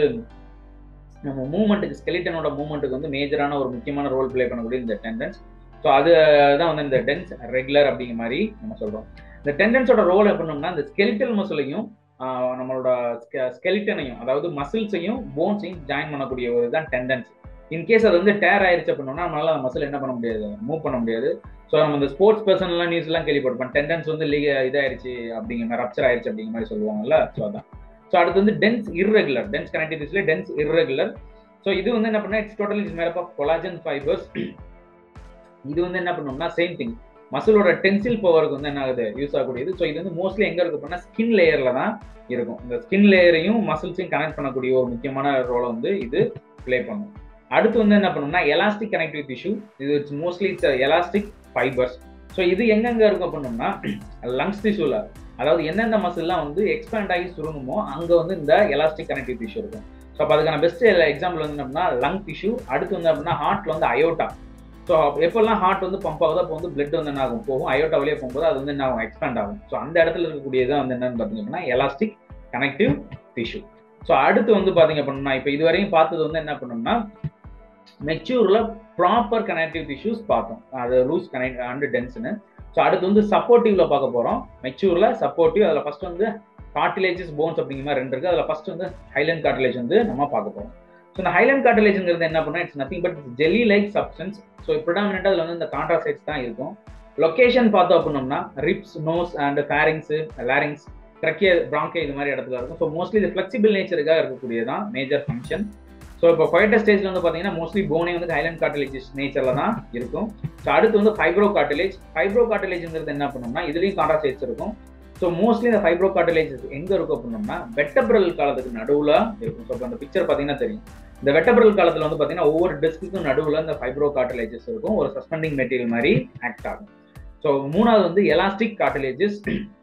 நம்ம மூவ்மெண்ட்டுக்கு ஸ்கெலிட்டனோட மூவ்மெண்ட்டுக்கு வந்து மேஜரான ஒரு முக்கியமான ரோல் ப்ளே பண்ணக்கூடிய இந்த டெண்டன்ஸ் ஸோ அதுதான் வந்து இந்த டென்ஸ் ரெகுலர் அப்படிங்கிற மாதிரி நம்ம சொல்றோம் இந்த டெண்டன்ஸோட ரோல் எப்படின்னோம்னா இந்த ஸ்கெலிட்டல் மசிலையும் நம்மளோட ஸ்கெலிட்டனையும் அதாவது மசில்ஸையும் போன்ஸையும் ஜாயின் பண்ணக்கூடிய ஒரு தான் டெண்டன்ஸ் இன்கேஸ் அது வந்து டேர் ஆயிருச்சு அப்படின்னா நம்மளால அந்த மசில் என்ன பண்ண முடியாது மூவ் பண்ண முடியாது ஸோ நம்ம இந்த ஸ்போர்ட்ஸ் பர்சன்லாம் நியூஸ் எல்லாம் கேள்விப்பட்டிருப்போம் டெண்டன்ஸ் வந்து லீக் இதாயிருச்சு அப்படிங்கிற மாதிரி ரப்சர் ஆயிருச்சு அப்படிங்கிற மாதிரி சொல்லுவாங்கல்ல ஸோ அதான் ஸோ அடுத்து வந்து டென்ஸ் இர்ரெகுலர் டென்ஸ் கனெக்டிவிட்டிஸ்ல டென்ஸ் இர்ரெகுலர் ஸோ இது வந்து என்ன பண்ணா it's total is map of collagen fibres இது வந்து என்ன பண்ணோம்னா சேம் திங் மசிலோட டென்சில் பவருக்கு வந்து என்ன ஆகுது யூஸ் ஆகக்கூடியது ஸோ இது வந்து மோஸ்ட்லி எங்க இருக்கு அப்படின்னா ஸ்கின் லேயர்ல தான் இருக்கும் இந்த ஸ்கின் லேயரையும் மசில்ஸையும் கனெக்ட் பண்ணக்கூடிய ஒரு முக்கியமான ரோலை வந்து இது ப்ளே பண்ணும் அடுத்து வந்து என்ன பண்ணோம்னா எலாஸ்டிக் கனெக்டிவ் டிஷ்யூ இது it's mostly it's elastic fibres so இது எங்கெங்க இருக்கும் அப்படின்னோம்னா லங்ஸ் டிஷ்யூல அதாவது எந்தெந்த மசில்லாம் வந்து எக்ஸ்பேண்ட் ஆகி சுருங்குமோ அங்க வந்து இந்த எலாஸ்டிக் கனெக்டிவ் டிஷ்யூ இருக்கும் ஸோ அப்போ அதுக்கான பெஸ்ட் எக்ஸாம்பிள் வந்து என்னன்னா லங் டிஷ்யூ அடுத்து வந்து அப்படின்னா ஹார்ட்ல வந்து அயோட்டா ஸோ எப்பெல்லாம் ஹார்ட் வந்து பம்ப் ஆகுதோ அப்போ வந்து பிளட் வந்து என்ன ஆகும் போகும் அயோட்டா வழியே போகும்போது அது வந்து என்ன ஆகும் எக்ஸ்பேண்ட் ஆகும் ஸோ அந்த இடத்துல இருக்கக்கூடியது வந்து என்னன்னு பார்த்தீங்கன்னா எலாஸ்டிக் கனெக்டிவ் டிஷ்யூ ஸோ அடுத்து வந்து பார்த்தீங்க அப்படின்னா இப்போ இதுவரையும் பார்த்தது வந்து என்ன பண்ணோம்னா மெச்சூர்ல ப்ராப்பர் கனெக்டிவ் டிஷ்யூஸ் பார்த்தோம் அது லூஸ் கனெக்ட் அண்ட் டென்ஸ்னு ஸோ அடுத்து வந்து சப்போர்ட்டிவ்ல பார்க்க போறோம் மெச்சூர்ல சப்போர்ட்டிவ் அதில் ஃபர்ஸ்ட் வந்து கார்டிலேஜஸ் போன்ஸ் அப்படிங்கிற மாதிரி ரெண்டு இருக்கு அதில் ஃபர்ஸ்ட் வந்து ஹைலண்ட் கார்டிலேஜ் வந்து நம்ம பார்க்க போறோம் ஸோ இந்த ஹைலண்ட் கார்டிலேஜ்ங்கிறது என்ன பண்ணா it's nothing but jelly like substance so ப்ரிடாமினா அதில் வந்து இந்த கான்ட்ராசைட்ஸ் தான் இருக்கும் லொகேஷன் பார்த்தோம் அப்படின்னோம்னா ribs nose and pharynx larynx trachea bronchi இது மாதிரி இடத்துல இருக்கும் ஸோ மோஸ்ட்லி இது ஃபிளெக்சிபிள் நேச்சருக்காக இருக்கக்கூடியதான் மேஜர் ஃபங்க்ஷன் ஸோ இப்போ குவைட்ட ஸ்டேஜ்ல வந்து பார்த்தீங்கன்னா மோஸ்ட்லி போனே வந்து ஹைலண்ட் கார்டிலேஜ் நேச்சர்ல தான் இருக்கும் ஸோ அடுத்து வந்து ஃபைப்ரோ கார்டிலேஜ் ஃபைப்ரோ கார்டிலேஜ்ங்கிறது என்ன பண்ணோம்னா இதுலேயும் கான்ட்ராசைட்ஸ் இருக்கும் ஸோ மோஸ்ட்லி இந்த ஃபைப்ரோ கார்டிலேஜ் எங்க இருக்கும் அப்படின்னோம்னா வெட்டபிரல் காலத்துக்கு நடுவில் இருக்கும் ஸோ இப்போ அந்த பிக்சர் பார்த்தீங்கன்னா தெரியும் இந்த வெட்டபிரல் காலத்தில் வந்து பார்த்தீங்கன்னா ஒவ்வொரு டிஸ்க்குக்கும் நடுவில் இந்த ஃபைப்ரோ கார்டிலேஜஸ் இருக்கும் ஒரு சஸ்பெண்டிங் மெட்டீரியல் மாதிரி ஆக்ட் ஆகும் ஸோ மூணாவது வந்து எலாஸ்டிக் கார்டிலேஜஸ்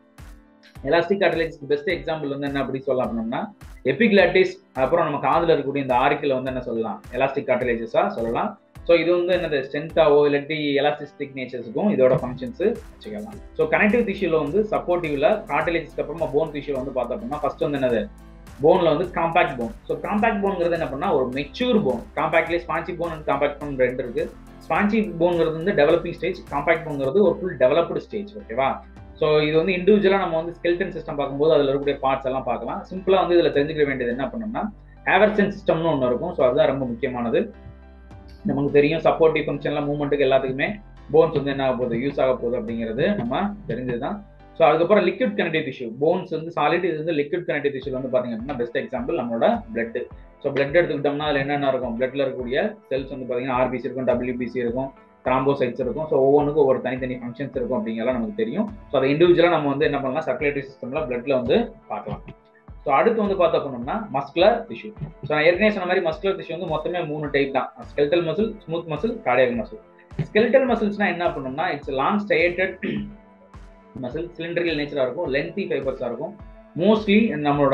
எலாஸ்டிக் கார்டிலேஜ்க்கு பெஸ்ட் எக்ஸாம்பிள் வந்து என்ன அப்படி சொல்லலாம் அப்படின்னா எபிக்லாட்டிஸ் அப்புறம் நம்ம காதில் இருக்கக்கூடிய இந்த ஆரிக்கில் வந்து என்ன சொல்லலாம் எலாஸ்டிக் கார்டிலேஜஸா சொல்லலாம் ஸோ இது வந்து என்னது ஸ்ட்ரென்த்தாவோ இல்லாட்டி எலாஸ்டிஸ்டிக் நேச்சர்ஸுக்கும் இதோட ஃபங்க்ஷன்ஸ் வச்சுக்கலாம் ஸோ கனெக்டிவ் டிஷ்யூல வந்து சப்போர்ட்டிவ்ல கார்டிலேஜஸ்க்கு அப்புறமா போன் டிஷ்யூ வந்து பார்த்தோம் அப்படின்னா ஃபர்ஸ்ட் வந்து என்னது போன்ல வந்து காம்பாக்ட் போன் ஸோ காம்பாக்ட் போன்ங்கிறது என்ன பண்ணா ஒரு மெச்சூர் போன் காம்பாக்ட்லேயே spongy bone and compact bone ரெண்டு இருக்கு ஸ்பான்சி போன்ங்கிறது வந்து டெவலப்பிங் ஸ்டேஜ் காம்பாக்ட் போன்ங்கிறது ஒரு ஃபுல் டெவலப்டு ஸ்டேஜ் ஓகேவா ஸோ இது வந்து இண்டிவிஜுவலாக நம்ம வந்து ஸ்கெல்டன் சிஸ்டம் பார்க்கும்போது அதில் இருக்கக்கூடிய பார்ட்ஸ் எல்லாம் பார்க்கலாம் சிம்பிளாக வந்து இதில் தெரிஞ்சுக்க வேண்டியது என்ன பண்ணோம்னா ஹேவர்சன் சிஸ்டம்னு ஒன்று இருக்கும் ஸோ அதுதான் ரொம்ப முக்கியமானது நமக்கு தெரியும் சப்போர்ட்டிவ் ஃபங்க்ஷன்லாம் மூவ்மெண்ட்டுக்கு எல்லாத்துக்குமே போன்ஸ் வந்து என்ன ஆக போகுது யூஸ் ஆக போகுது அப்படிங்கிறது நம்ம தெரிஞ்சது தான் ஸோ அதுக்கப்புறம் லிக்விட் கனெக்டிவ் டிஷ்யூ போன்ஸ் வந்து சாலிட் இது வந்து லிக்விட் கனெக்டிவ் டிஷ்யூ வந்து பார்த்தீங்க அப்படின்னா பெஸ்ட் எக்ஸாம்பிள் நம்மளோட பிளட் ஸோ பிளட் எடுத்துக்கிட்டோம்னா அதில் என்னென்ன இருக்கும் பிளட்ல இருக்கக்கூடிய செல்ஸ் வந்து பார்த்தீங்கன்னா ஆர்பிசி இருக்கும் டபிள்யூபிசி இருக்கும் த்ராம்போசைட்ஸ் இருக்கும் ஸோ ஒவ்வொன்றுக்கும் ஒவ்வொரு தனித்தனி ஃபங்க்ஷன்ஸ் இருக்கும் அப்படிங்கிறலாம் நமக்கு தெரியும் ஸோ அதை இண்டிவிஜுவலாக நம்ம வந்து என்ன பண்ணலாம் சர்க்குலேட்டரி சிஸ்டம்ல பிளட்ல வந்து பார்க்கலாம் ஸோ அடுத்து வந்து பார்த்தோம் அப்படின்னா மஸ்குலர் டிஷ்யூ ஸோ நான் ஏற்கனவே சொன்ன மாதிரி மஸ்குலர் டிஷ்யூ வந்து மொத்தமே மூணு டைப் தான் skeletal muscle smooth muscle cardiac muscle skeletal மசில்ஸ்னா என்ன பண்ணணும்னா it's long striated muscle cylindrical நேச்சராக இருக்கும் லென்த்தி ஃபைபர்ஸாக இருக்கும் மோஸ்ட்லி நம்மளோட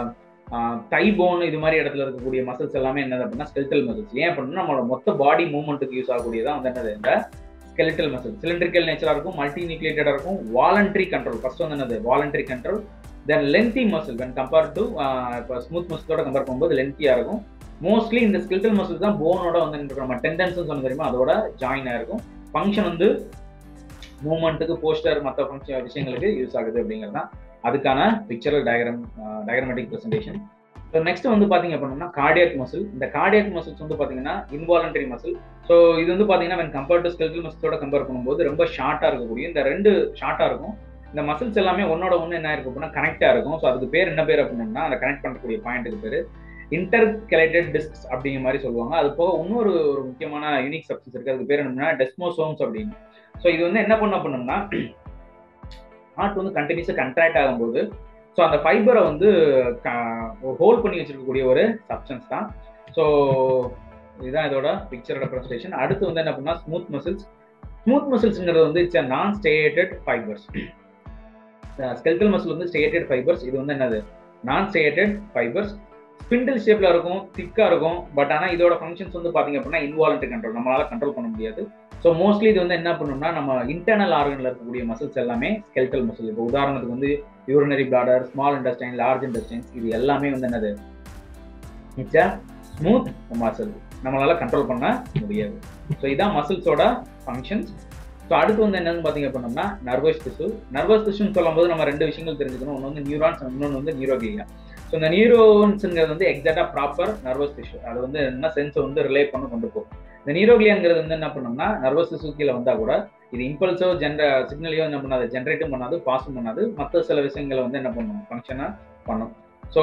டை போன் இது மாதிரி இடத்துல இருக்கக்கூடிய மசில்ஸ் எல்லாமே என்னது அப்படின்னா ஸ்கெல்டல் மசில்ஸ் ஏன் அப்படின்னா நம்மளோட மொத்த பாடி மூவ்மெண்ட்டுக்கு யூஸ் ஆகக்கூடியதான் வந்து என்னது இந்த ஸ்கெலிட்டல் மசில் சிலிண்டரிக்கல் நேச்சராக இருக்கும் மல்டி நியூக்ளியேட்டடாக இருக்கும் வாலண்டரி கண்ட்ரோல் ஃபர்ஸ்ட் வந்து என்னது voluntary control then lengthy muscle when compare to இப்போ ஸ்மூத் மசிலோட கம்பேர் பண்ணும்போது லென்த்தியாக இருக்கும் மோஸ்ட்லி இந்த ஸ்கெல்டல் மசில் தான் போனோட வந்து நம்ம டெண்டன்ஸ் சொன்ன தெரியுமா அதோட ஜாயின் ஆயிருக்கும் ஃபங்க்ஷன் வந்து மூவ்மெண்ட்டுக்கு போஸ்டர் மற்ற ஃபங்க்ஷன் விஷயங்களுக்கு யூஸ் ஆகுது அப்படிங்கிறது தான் அதுக்கான pictorial diagram diagrammatic presentation so next வந்து பார்த்தீங்க அப்படின்னா கார்டியாக் மசில் இந்த கார்டியாக் மசில்ஸ் வந்து பார்த்தீங்கன்னா இன்வாலண்டரி மசில் ஸோ இது வந்து பார்த்தீங்கன்னா வென் கம்பேர்ட் டு ஸ்கெல்டல் மசிலோட கம்பேர் பண்ணும்போது ரொம்ப ஷார்ட்டாக இருக்கக்கூடிய இந்த ரெண்டு ஷார்ட்டாக இருக்கும் இந்த மசில்ஸ் எல்லாமே ஒன்னோட ஒன்று என்ன இருக்கும் அப்படின்னா கனெக்டாக இருக்கும் ஸோ அதுக்கு பேர் என்ன பேர் அப்படின்னா அந்த கனெக்ட் பண்ணக்கூடிய பாயிண்ட்டுக்கு பேர் இன்டர்கலேட்டட் டிஸ்க்ஸ் அப்படிங்கிற மாதிரி சொல்லுவாங்க அது போக இன்னொரு ஒரு முக்கியமான யூனிக் சப்ஸ்டன்ஸ் இருக்கு அதுக்கு பேர் என்னன்னா டெஸ்மோசோம்ஸ் அப்படின்னு ஸோ இது வந்து என்ன பண்ண பண்ணோம்னா ஹார்ட் வந்து கண்டினியூஸாக கண்ட்ராக்ட் ஆகும்போது ஸோ அந்த ஃபைபரை வந்து ஹோல்ட் பண்ணி வச்சிருக்கக்கூடிய ஒரு சப்ஸ்டன்ஸ் தான் ஸோ இதுதான் இதோட பிக்சரோட ப்ரெசன்டேஷன் அடுத்து வந்து என்ன பண்ணா ஸ்மூத் மசில்ஸ் ஸ்மூத் மசில்ஸ்ங்கிறது வந்து it's non striated fibres skeletal muscle வந்து ஸ்டேட்டட் ஃபைபர்ஸ் இது வந்து என்னது நான் ஸ்டேட்டட் ஃபைபர்ஸ் ஸ்பிண்டில் ஷேப்ல இருக்கும் திக்கா இருக்கும் பட் ஆனால் இதோட ஃபங்க்ஷன்ஸ் வந்து பாத்தீங்க அப்படின்னா இன்வாலண்டரி கண்ட்ரோல் நம்மளால கண்ட்ரோல் பண்ண முடியாது ஸோ மோஸ்ட்லி இது வந்து என்ன பண்ணணும்னா நம்ம இன்டர்னல் ஆர்கன்ல இருக்கக்கூடிய மசில்ஸ் எல்லாமே ஸ்கெல்டல் மசில் இப்போ உதாரணத்துக்கு வந்து urinary bladder small intestine large intestines இது எல்லாமே வந்து என்னது இட்ஸ் ஸ்மூத் மசில் நம்மளால கண்ட்ரோல் பண்ண முடியாது ஸோ இதான் மசில்ஸோட ஃபங்க்ஷன்ஸ் ஸோ அடுத்து வந்து என்னன்னு பார்த்தீங்க அப்படின்னா நர்வஸ் டிஷ்யூ நர்வஸ் டிஷ்யூன்னு சொல்லும்போது நம்ம ரெண்டு விஷயங்கள் தெரிஞ்சுக்கணும் ஒன்று வந்து நியூரான்ஸ் இன்னொன்று வந்து நியூரோகிலியா ஸோ இந்த நியூரோன்ஸுங்கிறது வந்து எக்ஸாக்டாக ப்ராப்பர் நர்வஸ் டிஷ்யூ அது வந்து என்ன சென்ஸை வந்து ரிலே பண்ண கொண்டு போகும் இந்த நியூரோகிலியாங்கிறது வந்து என்ன பண்ணோம்னா நர்வஸ் டிஷ்யூ கீழே வந்தால் கூட இது இம்பல்ஸோ ஜென்ர சிக்னலையோ என்ன பண்ணாது ஜென்ரேட்டும் பண்ணாது பாஸும் பண்ணாது மற்ற சில விஷயங்களை வந்து என்ன பண்ணும் ஃபங்க்ஷனாக பண்ணும் ஸோ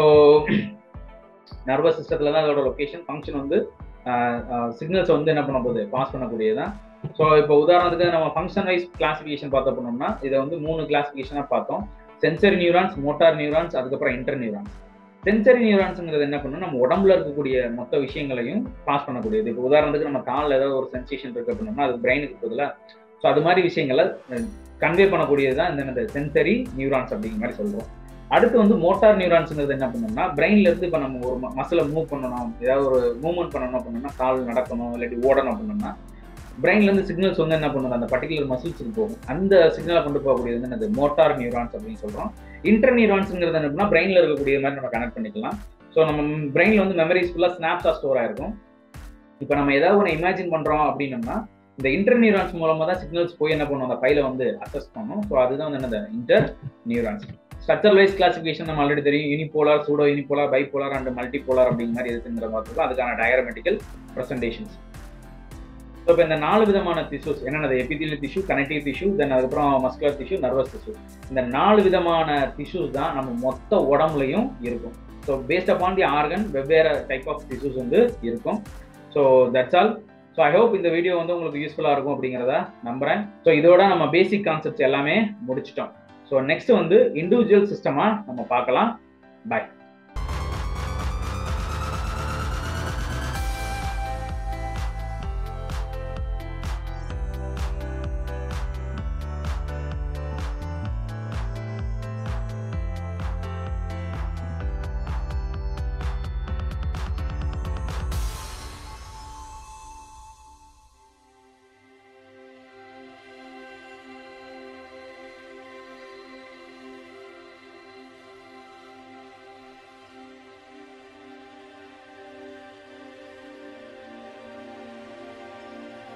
நர்வஸ் சிஸ்டத்தில் தான் அதோட லொக்கேஷன் ஃபங்க்ஷன் வந்து சிக்னல்ஸ் வந்து என்ன பண்ண போகுது பாஸ் பண்ணக்கூடியதான் ஸோ இப்போ உதாரணத்துக்கு நம்ம ஃபங்க்ஷன் வைஸ் கிளாசிஃபிகேஷன் பார்த்தோம் அப்படின்னோம்னா இதை வந்து மூணு கிளாசிஃபிகேஷனாக பார்த்தோம் சென்சரி நியூரான்ஸ் மோட்டார் நியூரான்ஸ் அதுக்கப்புறம் இன்டர் நியூரான்ஸ் சென்சரி நியூரான்ஸுங்கிறது என்ன பண்ணும் நம்ம உடம்புல இருக்கக்கூடிய மொத்த விஷயங்களையும் பாஸ் பண்ணக்கூடியது இப்போ உதாரணத்துக்கு நம்ம காலில் ஏதாவது ஒரு சென்சேஷன் இருக்கு அப்படின்னா அது பிரெயினுக்கு பதிலாக ஸோ அது மாதிரி விஷயங்களை கன்வே பண்ணக்கூடியது தான் இந்த சென்சரி நியூரான்ஸ் அப்படிங்கிற மாதிரி சொல்கிறோம் அடுத்து வந்து மோட்டார் நியூரான்ஸுங்கிறது என்ன பண்ணணும்னா பிரெயின்ல இருந்து இப்போ நம்ம ஒரு மசிலை மூவ் பண்ணணும் ஏதாவது ஒரு மூவ்மெண்ட் பண்ணணும் அப்படின்னா கால் நடக்கணும் இல்லாட்டி ஓடணும் அப்படின்னா பிரெயின்ல இருந்து சிக்னல்ஸ் வந்து என்ன பண்ணுது அந்த பர்டிகுலர் மசில்ஸுக்கு போகும் அந்த சிக்னலை கொண்டு போகக்கூடியது வந்து என்னது மோட்டார் நியூரான்ஸ் அப்படின்னு சொல்றோம் இன்டர் நியூரான்ஸுங்கிறது என்னன்னா பிரெயின்ல இருக்கக்கூடிய மாதிரி நம்ம கனெக்ட் பண்ணிக்கலாம் ஸோ நம்ம பிரெயின்ல வந்து மெமரிஸ் ஃபுல்லாக ஸ்னாப்ஸா ஸ்டோர் ஆயிருக்கும் இப்போ நம்ம ஏதாவது ஒன்று இமேஜின் பண்றோம் அப்படின்னம்னா இந்த இன்டர் நியூரான்ஸ் மூலமா தான் சிக்னல்ஸ் போய் என்ன பண்ணும் அந்த ஃபைலை வந்து அசஸ் பண்ணும் ஸோ அதுதான் வந்து என்னது inter neurons structure wise classification நம்ம ஆல்ரெடி தெரியும் unipolar pseudo unipolar bipolar and multipolar அப்படிங்கிற மாதிரி இருக்குங்கிற மாதிரி அதுக்கான டயக்ராமெட்டிக்கல் ப்ரெசன்டேஷன்ஸ் ஸோ இப்போ இந்த நாலு விதமான டிஷ்யூஸ் என்னென்னது epithelial tissue connective tissue then அதுக்கப்புறம் மஸ்குலர் டிஷ்யூ நர்வஸ் டிஷ்யூ இந்த நாலு விதமான டிஷ்யூஸ் தான் நம்ம மொத்த உடம்புலையும் இருக்கும் so based upon the organ வெவ்வேறு டைப் ஆஃப் டிஷ்யூஸ் வந்து இருக்கும் so that's all so I hope இந்த வீடியோ வந்து உங்களுக்கு யூஸ்ஃபுல்லாக இருக்கும் அப்படிங்கிறத நம்புறேன் ஸோ இதோட நம்ம பேசிக் கான்செப்ட்ஸ் எல்லாமே முடிச்சிட்டோம் ஸோ நெக்ஸ்ட் வந்து இண்டிவிஜுவல் சிஸ்டமாக நம்ம பார்க்கலாம் பாய்